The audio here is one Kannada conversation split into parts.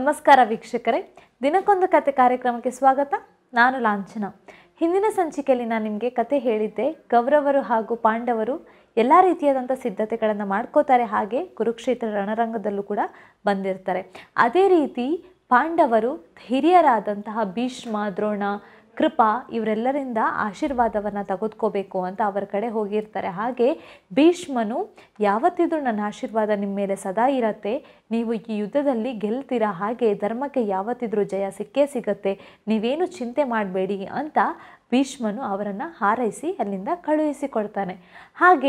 ನಮಸ್ಕಾರ ವೀಕ್ಷಕರೇ ದಿನಕ್ಕೊಂದು ಕತೆ ಕಾರ್ಯಕ್ರಮಕ್ಕೆ ಸ್ವಾಗತ ನಾನು ಲಾಂಛನ ಹಿಂದಿನ ಸಂಚಿಕೆಯಲ್ಲಿ ನಾನು ನಿಮಗೆ ಕತೆ ಹೇಳಿದ್ದೆ ಕೌರವರು ಹಾಗೂ ಪಾಂಡವರು ಎಲ್ಲ ರೀತಿಯಾದಂಥ ಸಿದ್ಧತೆಗಳನ್ನು ಮಾಡ್ಕೋತಾರೆ ಹಾಗೆ ಕುರುಕ್ಷೇತ್ರ ರಣರಂಗದಲ್ಲೂ ಕೂಡ ಬಂದಿರ್ತಾರೆ ಅದೇ ರೀತಿ ಪಾಂಡವರು ಹಿರಿಯರಾದಂತಹ ಭೀಷ್ಮ ದ್ರೋಣ ಕೃಪಾ ಇವರೆಲ್ಲರಿಂದ ಆಶೀರ್ವಾದವನ್ನು ತೆಗೆದುಕೋಬೇಕು ಅಂತ ಅವರ ಕಡೆ ಹೋಗಿರ್ತಾರೆ ಹಾಗೆ ಭೀಷ್ಮನು ಯಾವತ್ತಿದ್ರೂ ನನ್ನ ಆಶೀರ್ವಾದ ನಿಮ್ಮ ಮೇಲೆ ಸದಾ ಇರತ್ತೆ ನೀವು ಈ ಯುದ್ಧದಲ್ಲಿ ಗೆಲ್ತೀರಾ ಹಾಗೆ ಧರ್ಮಕ್ಕೆ ಯಾವತ್ತಿದ್ರೂ ಜಯ ಸಿಕ್ಕೇ ಸಿಗತ್ತೆ ನೀವೇನು ಚಿಂತೆ ಮಾಡಬೇಡಿ ಅಂತ ಭೀಷ್ಮನು ಅವರನ್ನು ಹಾರೈಸಿ ಅಲ್ಲಿಂದ ಕಳುಹಿಸಿಕೊಡ್ತಾನೆ ಹಾಗೆ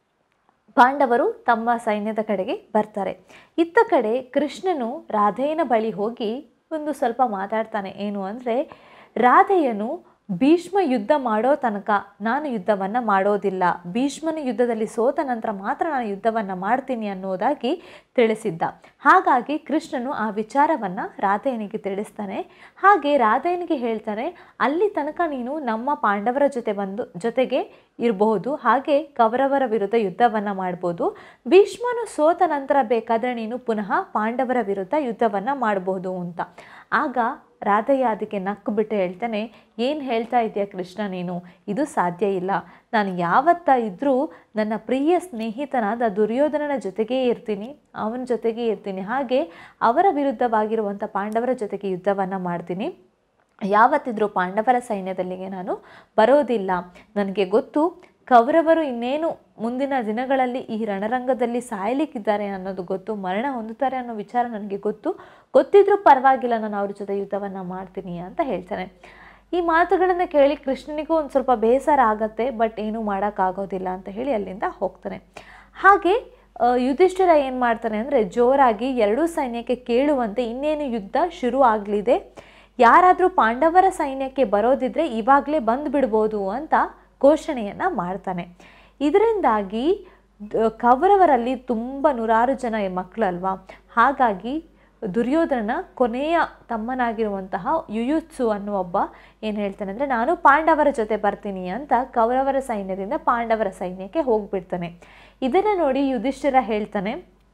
ಪಾಂಡವರು ತಮ್ಮ ಸೈನ್ಯದ ಕಡೆಗೆ ಬರ್ತಾರೆ ಇತ್ತ ಕಡೆ ಕೃಷ್ಣನು ರಾಧೆಯನ ಬಳಿ ಹೋಗಿ ಒಂದು ಸ್ವಲ್ಪ ಮಾತಾಡ್ತಾನೆ ಏನು ಅಂದರೆ ರಾಧೆಯನು ಭೀಷ್ಮ ಯುದ್ಧ ಮಾಡೋ ತನಕ ನಾನು ಯುದ್ಧವನ್ನು ಮಾಡೋದಿಲ್ಲ ಭೀಷ್ಮನ ಯುದ್ಧದಲ್ಲಿ ಸೋತ ನಂತರ ಮಾತ್ರ ನಾನು ಯುದ್ಧವನ್ನು ಮಾಡ್ತೀನಿ ಅನ್ನೋದಾಗಿ ತಿಳಿಸಿದ್ದ ಹಾಗಾಗಿ ಕೃಷ್ಣನು ಆ ವಿಚಾರವನ್ನು ರಾಧೆಯನಿಗೆ ತಿಳಿಸ್ತಾನೆ ಹಾಗೆ ರಾಧೆಯನಿಗೆ ಹೇಳ್ತಾನೆ ಅಲ್ಲಿ ತನಕ ನೀನು ನಮ್ಮ ಪಾಂಡವರ ಜೊತೆ ಬಂದು ಜೊತೆಗೆ ಇರಬಹುದು ಹಾಗೆ ಕೌರವರ ವಿರುದ್ಧ ಯುದ್ಧವನ್ನು ಮಾಡ್ಬೋದು ಭೀಷ್ಮನು ಸೋತ ನಂತರ ಬೇಕಾದರೆ ನೀನು ಪುನಃ ಪಾಂಡವರ ವಿರುದ್ಧ ಯುದ್ಧವನ್ನು ಮಾಡಬಹುದು ಅಂತ ಆಗ ರಾಧಯ್ಯ ಅದಕ್ಕೆ ನಕ್ಕು ಬಿಟ್ಟು ಹೇಳ್ತಾನೆ ಏನು ಹೇಳ್ತಾ ಇದೆಯಾ ಕೃಷ್ಣ ನೀನು ಇದು ಸಾಧ್ಯ ಇಲ್ಲ ನಾನು ಯಾವತ್ತ ಇದ್ದರೂ ನನ್ನ ಪ್ರಿಯ ಸ್ನೇಹಿತನಾದ ದುರ್ಯೋಧನನ ಜೊತೆಗೇ ಇರ್ತೀನಿ ಅವನ ಜೊತೆಗೇ ಇರ್ತೀನಿ ಹಾಗೆ ಅವರ ವಿರುದ್ಧವಾಗಿರುವಂಥ ಪಾಂಡವರ ಜೊತೆಗೆ ಯುದ್ಧವನ್ನು ಮಾಡ್ತೀನಿ ಯಾವತ್ತಿದ್ರೂ ಪಾಂಡವರ ಸೈನ್ಯದಲ್ಲಿಗೆ ನಾನು ಬರೋದಿಲ್ಲ ನನಗೆ ಗೊತ್ತು ಕೌರವರು ಇನ್ನೇನು ಮುಂದಿನ ದಿನಗಳಲ್ಲಿ ಈ ರಣರಂಗದಲ್ಲಿ ಸಾಯಲಿಕ್ಕಿದ್ದಾರೆ ಅನ್ನೋದು ಗೊತ್ತು ಮರಣ ಹೊಂದುತ್ತಾರೆ ಅನ್ನೋ ವಿಚಾರ ನನಗೆ ಗೊತ್ತು ಗೊತ್ತಿದ್ರೂ ಪರವಾಗಿಲ್ಲ ನಾನು ಅವ್ರ ಜೊತೆ ಯುದ್ಧವನ್ನು ಮಾಡ್ತೀನಿ ಅಂತ ಹೇಳ್ತಾನೆ ಈ ಮಾತುಗಳನ್ನು ಕೇಳಿ ಕೃಷ್ಣನಿಗೂ ಒಂದು ಸ್ವಲ್ಪ ಬೇಸರ ಆಗತ್ತೆ ಬಟ್ ಏನೂ ಮಾಡೋಕ್ಕಾಗೋದಿಲ್ಲ ಅಂತ ಹೇಳಿ ಅಲ್ಲಿಂದ ಹೋಗ್ತಾನೆ ಹಾಗೆ ಆ, ಯುಧಿಷ್ಠಿರ ಏನು ಮಾಡ್ತಾನೆ ಅಂದರೆ ಜೋರಾಗಿ ಎರಡೂ ಸೈನ್ಯಕ್ಕೆ ಕೇಳುವಂತೆ ಇನ್ನೇನು ಯುದ್ಧ ಶುರು ಆಗಲಿದೆ ಯಾರಾದರೂ ಪಾಂಡವರ ಸೈನ್ಯಕ್ಕೆ ಬರೋದಿದ್ರೆ ಇವಾಗಲೇ ಬಂದು ಬಿಡ್ಬೋದು ಅಂತ ಘೋಷಣೆಯನ್ನು ಮಾಡ್ತಾನೆ ಇದರಿಂದಾಗಿ ದ- ಕೌರವರಲ್ಲಿ ತುಂಬ ನೂರಾರು ಜನ ಮಕ್ಕಳು ಅಲ್ವಾ ಹಾಗಾಗಿ ದುರ್ಯೋಧನನ ಕೊನೆಯ ತಮ್ಮನಾಗಿರುವಂತಹ ಯುಯುತ್ಸು ಅನ್ನುವ ಒಬ್ಬ ಏನು ಹೇಳ್ತಾನೆ ಅಂದರೆ ನಾನು ಪಾಂಡವರ ಜೊತೆ ಬರ್ತೀನಿ ಅಂತ ಕೌರವರ ಸೈನ್ಯದಿಂದ ಪಾಂಡವರ ಸೈನ್ಯಕ್ಕೆ ಹೋಗ್ಬಿಡ್ತಾನೆ ಇದನ್ನು ನೋಡಿ ಯುಧಿಷ್ಠಿರ ಹೇಳ್ತಾನೆ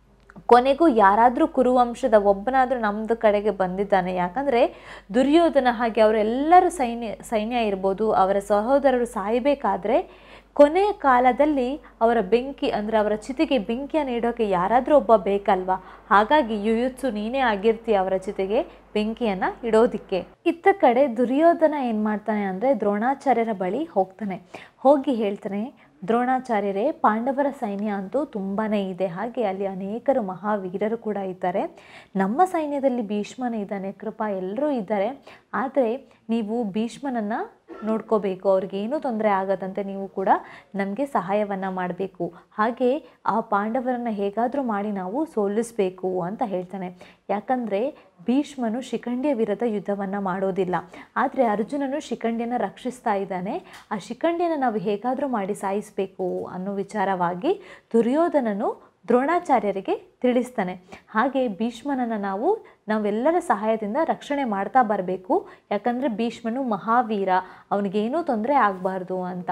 ಕೊನೆಗೂ ಯಾರಾದರೂ ಕುರುವಂಶದ ಒಬ್ಬನಾದರೂ ನಮ್ಮದು ಕಡೆಗೆ ಬಂದಿದ್ದಾನೆ ಯಾಕಂದರೆ ದುರ್ಯೋಧನ ಹಾಗೆ ಅವರೆಲ್ಲರೂ ಸೈನ್ಯ ಸೈನ್ಯ ಇರ್ಬೋದು ಅವರ ಸಹೋದರರು ಸಾಯಬೇಕಾದ್ರೆ ಕೊನೆಯ ಕಾಲದಲ್ಲಿ ಅವರ ಬೆಂಕಿ ಅಂದರೆ ಅವರ ಚಿತೆಗೆ ಬೆಂಕಿಯನ್ನು ಇಡೋಕೆ ಯಾರಾದರೂ ಒಬ್ಬ ಬೇಕಲ್ವಾ ಹಾಗಾಗಿ ಯುಯುತ್ಸು ನೀನೇ ಆಗಿರ್ತೀಯ ಅವರ ಚಿತೆಗೆ ಬೆಂಕಿಯನ್ನು ಇಡೋದಿಕ್ಕೆ ಇತ್ತ ಕಡೆ ದುರ್ಯೋಧನ ಏನು ಮಾಡ್ತಾನೆ ಅಂದರೆ ದ್ರೋಣಾಚಾರ್ಯರ ಬಳಿ ಹೋಗ್ತಾನೆ ಹೋಗಿ ಹೇಳ್ತಾನೆ ದ್ರೋಣಾಚಾರ್ಯರೇ ಪಾಂಡವರ ಸೈನ್ಯ ಅಂತೂ ತುಂಬಾ ಇದೆ ಹಾಗೆ ಅಲ್ಲಿ ಅನೇಕರು ಮಹಾವೀರರು ಕೂಡ ಇದ್ದಾರೆ ನಮ್ಮ ಸೈನ್ಯದಲ್ಲಿ ಭೀಷ್ಮನ ಇದ್ದಾನೆ ಕೃಪಾ ಎಲ್ಲರೂ ಇದ್ದಾರೆ ಆದರೆ ನೀವು ಭೀಷ್ಮನನ್ನು ನೋಡ್ಕೋಬೇಕು ಅವ್ರಿಗೇನೂ ತೊಂದರೆ ಆಗದಂತೆ ನೀವು ಕೂಡ ನಮಗೆ ಸಹಾಯವನ್ನು ಮಾಡಬೇಕು ಹಾಗೆ ಆ ಪಾಂಡವರನ್ನು ಹೇಗಾದರೂ ಮಾಡಿ ನಾವು ಸೋಲಿಸಬೇಕು ಅಂತ ಹೇಳ್ತಾನೆ ಯಾಕಂದರೆ ಭೀಷ್ಮನು ಶಿಖಂಡಿಯ ವಿರುದ್ಧ ಯುದ್ಧವನ್ನು ಮಾಡೋದಿಲ್ಲ ಆದರೆ ಅರ್ಜುನನು ಶಿಖಂಡಿಯನ್ನು ರಕ್ಷಿಸ್ತಾ ಇದ್ದಾನೆ ಆ ಶಿಖಂಡಿಯನ್ನು ನಾವು ಹೇಗಾದರೂ ಮಾಡಿ ಸಾಯಿಸಬೇಕು ಅನ್ನೋ ವಿಚಾರವಾಗಿ ದುರ್ಯೋಧನನು ದ್ರೋಣಾಚಾರ್ಯರಿಗೆ ತಿಳಿಸ್ತಾನೆ ಹಾಗೆ ಭೀಷ್ಮನನ್ನು ನಾವು ನಾವೆಲ್ಲರ ಸಹಾಯದಿಂದ ರಕ್ಷಣೆ ಮಾಡ್ತಾ ಬರಬೇಕು ಯಾಕಂದರೆ ಭೀಷ್ಮನು ಮಹಾವೀರ ಅವನಿಗೇನೂ ತೊಂದರೆ ಆಗಬಾರ್ದು ಅಂತ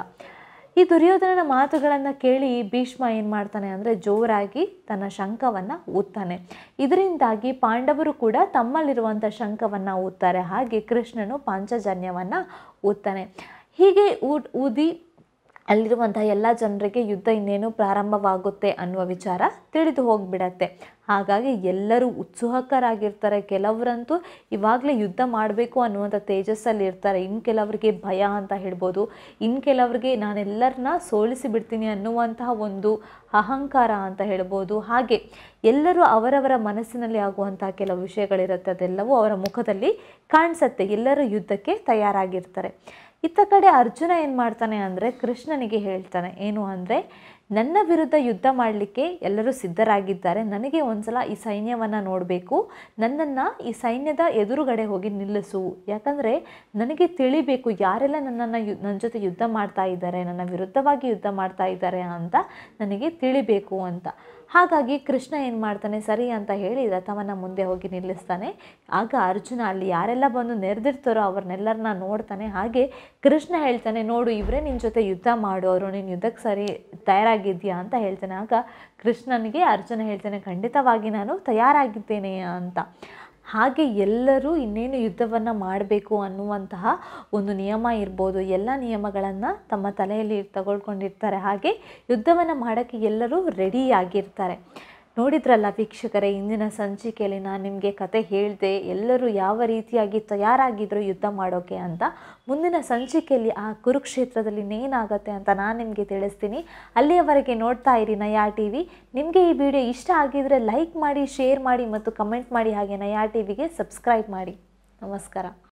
ಈ ದುರ್ಯೋಧನನ ಮಾತುಗಳನ್ನು ಕೇಳಿ ಭೀಷ್ಮ ಏನು ಮಾಡ್ತಾನೆ ಅಂದರೆ ಜೋರಾಗಿ ತನ್ನ ಶಂಖವನ್ನು ಊದ್ತಾನೆ ಇದರಿಂದಾಗಿ ಪಾಂಡವರು ಕೂಡ ತಮ್ಮಲ್ಲಿರುವಂಥ ಶಂಖವನ್ನು ಊದ್ತಾರೆ ಹಾಗೆ ಕೃಷ್ಣನು ಪಾಂಚಜನ್ಯವನ್ನು ಊದ್ತಾನೆ ಹೀಗೆ ಊ ಊದಿ ಅಲ್ಲಿರುವಂತಹ ಎಲ್ಲ ಜನರಿಗೆ ಯುದ್ಧ ಇನ್ನೇನು ಪ್ರಾರಂಭವಾಗುತ್ತೆ ಅನ್ನುವ ವಿಚಾರ ತಿಳಿದು ಹೋಗಿಬಿಡತ್ತೆ ಹಾಗಾಗಿ ಎಲ್ಲರೂ ಉತ್ಸುಕರಾಗಿರ್ತಾರೆ ಕೆಲವರಂತೂ ಇವಾಗಲೇ ಯುದ್ಧ ಮಾಡಬೇಕು ಅನ್ನುವಂಥ ತೇಜಸ್ಸಲ್ಲಿ ಇರ್ತಾರೆ ಇನ್ನು ಕೆಲವರಿಗೆ ಭಯ ಅಂತ ಹೇಳ್ಬೋದು ಇನ್ನು ಕೆಲವರಿಗೆ ನಾನೆಲ್ಲರನ್ನ ಸೋಲಿಸಿ ಬಿಡ್ತೀನಿ ಅನ್ನುವಂತಹ ಒಂದು ಅಹಂಕಾರ ಅಂತ ಹೇಳ್ಬೋದು ಹಾಗೆ ಎಲ್ಲರೂ ಅವರವರ ಮನಸ್ಸಿನಲ್ಲಿ ಆಗುವಂತಹ ಕೆಲವು ವಿಷಯಗಳಿರುತ್ತೆ ಅದೆಲ್ಲವೂ ಅವರ ಮುಖದಲ್ಲಿ ಕಾಣಿಸುತ್ತೆ ಎಲ್ಲರೂ ಯುದ್ಧಕ್ಕೆ ತಯಾರಾಗಿರ್ತಾರೆ ಇತ್ತ ಕಡೆ ಅರ್ಜುನ ಏನು ಮಾಡ್ತಾನೆ ಅಂದರೆ ಕೃಷ್ಣನಿಗೆ ಹೇಳ್ತಾನೆ ಏನು ಅಂದರೆ ನನ್ನ ವಿರುದ್ಧ ಯುದ್ಧ ಮಾಡಲಿಕ್ಕೆ ಎಲ್ಲರೂ ಸಿದ್ಧರಾಗಿದ್ದಾರೆ ನನಗೆ ಒಂದ್ಸಲ ಈ ಸೈನ್ಯವನ್ನು ನೋಡಬೇಕು ನನ್ನನ್ನು ಈ ಸೈನ್ಯದ ಎದುರುಗಡೆ ಹೋಗಿ ನಿಲ್ಲಿಸು ಯಾಕಂದರೆ ನನಗೆ ತಿಳಿಬೇಕು ಯಾರೆಲ್ಲ ನನ್ನನ್ನು ಯು ನನ್ನ ಜೊತೆ ಯುದ್ಧ ಮಾಡ್ತಾ ಇದ್ದಾರೆ ನನ್ನ ವಿರುದ್ಧವಾಗಿ ಯುದ್ಧ ಮಾಡ್ತಾ ಇದ್ದಾರೆ ಅಂತ ನನಗೆ ತಿಳಿಬೇಕು ಅಂತ ಹಾಗಾಗಿ ಕೃಷ್ಣ ಏನು ಮಾಡ್ತಾನೆ ಸರಿ ಅಂತ ಹೇಳಿ ರಥವನ್ನು ಮುಂದೆ ಹೋಗಿ ನಿಲ್ಲಿಸ್ತಾನೆ ಆಗ ಅರ್ಜುನ ಅಲ್ಲಿ ಯಾರೆಲ್ಲ ಬಂದು ನೆರೆದಿರ್ತಾರೋ ಅವ್ರನ್ನೆಲ್ಲರನ್ನ ನೋಡ್ತಾನೆ ಹಾಗೆ ಕೃಷ್ಣ ಹೇಳ್ತಾನೆ ನೋಡು ಇವರೇ ನಿನ್ನ ಜೊತೆ ಯುದ್ಧ ಮಾಡೋರು ನೀನು ಯುದ್ಧಕ್ಕೆ ಸರಿ ತಯಾರಾಗಿದ್ಯಾ ಅಂತ ಹೇಳ್ತಾನೆ ಆಗ ಕೃಷ್ಣನಿಗೆ ಅರ್ಜುನ ಹೇಳ್ತಾನೆ ಖಂಡಿತವಾಗಿ ನಾನು ತಯಾರಾಗಿದ್ದೇನೆ ಅಂತ ಹಾಗೆ ಎಲ್ಲರೂ ಇನ್ನೇನು ಯುದ್ಧವನ್ನು ಮಾಡಬೇಕು ಅನ್ನುವಂತಹ ಒಂದು ನಿಯಮ ಇರ್ಬೋದು ಎಲ್ಲ ನಿಯಮಗಳನ್ನು ತಮ್ಮ ತಲೆಯಲ್ಲಿ ತಗೊಳ್ಕೊಂಡಿರ್ತಾರೆ ಹಾಗೆ ಯುದ್ಧವನ್ನು ಮಾಡೋಕ್ಕೆ ಎಲ್ಲರೂ ರೆಡಿಯಾಗಿರ್ತಾರೆ ನೋಡಿದ್ರಲ್ಲ ವೀಕ್ಷಕರೇ ಇಂದಿನ ಸಂಚಿಕೆಯಲ್ಲಿ ನಾನು ನಿಮಗೆ ಕತೆ ಹೇಳಿದೆ ಎಲ್ಲರೂ ಯಾವ ರೀತಿಯಾಗಿ ತಯಾರಾಗಿದ್ರು ಯುದ್ಧ ಮಾಡೋಕ್ಕೆ ಅಂತ ಮುಂದಿನ ಸಂಚಿಕೆಯಲ್ಲಿ ಆ ಕುರುಕ್ಷೇತ್ರದಲ್ಲಿ ಇನ್ನೇನಾಗತ್ತೆ ಅಂತ ನಾನು ನಿಮಗೆ ತಿಳಿಸ್ತೀನಿ ಅಲ್ಲಿಯವರೆಗೆ ನೋಡ್ತಾ ಇರಿ ನಯಾ ಟಿ ವಿ ನಿಮಗೆ ಈ ವಿಡಿಯೋ ಇಷ್ಟ ಆಗಿದರೆ ಲೈಕ್ ಮಾಡಿ ಶೇರ್ ಮಾಡಿ ಮತ್ತು ಕಮೆಂಟ್ ಮಾಡಿ ಹಾಗೆ ನಯಾ ಟಿ ವಿಗೆ ಸಬ್ಸ್ಕ್ರೈಬ್ ಮಾಡಿ ನಮಸ್ಕಾರ